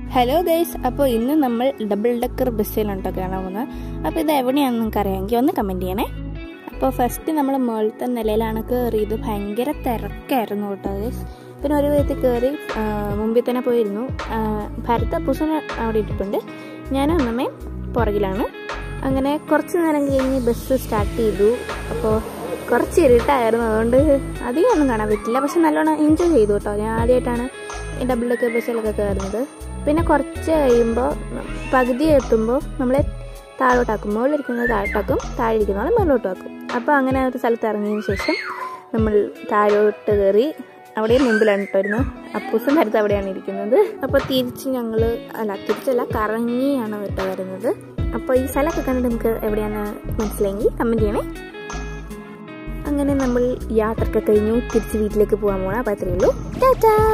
hello guys അപ്പോൾ ഇന്ന് നമ്മൾ ഡബിൾ ഡക്കർ ബസ്സിലാണ് കേട്ടോ കാണാൻ പോകുന്നത് അപ്പോൾ ഇത് എവിടെയാണെന്ന് നിങ്ങൾക്ക് അറിയാമെങ്കിൽ ഒന്ന് കമൻറ്റ് ചെയ്യണേ അപ്പോൾ ഫസ്റ്റ് നമ്മൾ മുകളിലത്തെ നിലയിലാണ് കയറിയത് ഭയങ്കര തിരക്കായിരുന്നു കേട്ടോ ഗൈസ് പിന്നെ ഒരു വിധത്തിൽ കയറി ആ, മുമ്പിൽ തന്നെ പോയിരുന്നു ആ, ഭരത് അപ്പൂസൻ അവിടെ ഇട്ടിട്ടുണ്ട് ഞാനും അമ്മമ്മയും പുറകിലാണ് അങ്ങനെ കുറച്ച് നേരം കഴിഞ്ഞ് ബസ് സ്റ്റാർട്ട് ചെയ്തു അപ്പോൾ കുറച്ച് ഇരുട്ടായിരുന്നു അതുകൊണ്ട് അധികം ഒന്നും കാണാൻ പറ്റില്ല പക്ഷെ നല്ലോണം എൻജോയ് ചെയ്തു കേട്ടോ ഞാൻ ആദ്യമായിട്ടാണ് ഈ ഡബിൾ ഡെക്കർ ബസ്സിലൊക്കെ കയറുന്നത് പിന്നെ കുറച്ച് കഴിയുമ്പോൾ പകുതി എത്തുമ്പോൾ നമ്മളെ താഴോട്ടാക്കും മുകളിലിരിക്കുന്നത് താഴോട്ടാക്കും താഴെ ഇരിക്കുന്നവളെ മുകളിലോട്ട് ആക്കും അപ്പോൾ അങ്ങനെ ഒരു സ്ഥലത്ത് ഇറങ്ങിയതിന് ശേഷം നമ്മൾ താഴോട്ട് കയറി അവിടെ മുമ്പിലാണ് കേട്ടോ വരുന്നത് അപ്പൂസും ഭരത് അവിടെയാണ് ഇരിക്കുന്നത് അപ്പോൾ തിരിച്ച് ഞങ്ങൾ അല്ല തിരിച്ചല്ല കറങ്ങിയാണ് കേട്ടോ വരുന്നത് അപ്പോൾ ഈ സ്ഥലമൊക്കെ കണ്ടിട്ട് നമുക്ക് എവിടെയാണെന്ന് മനസ്സിലായെങ്കിൽ കമൻറ്റ് ചെയ്യണേ അങ്ങനെ നമ്മൾ യാത്രയൊക്കെ കഴിഞ്ഞു തിരിച്ച് വീട്ടിലേക്ക് പോകാൻ പോകണം അപ്പോൾ അത്രയേ ഉള്ളൂ ടാറ്റാ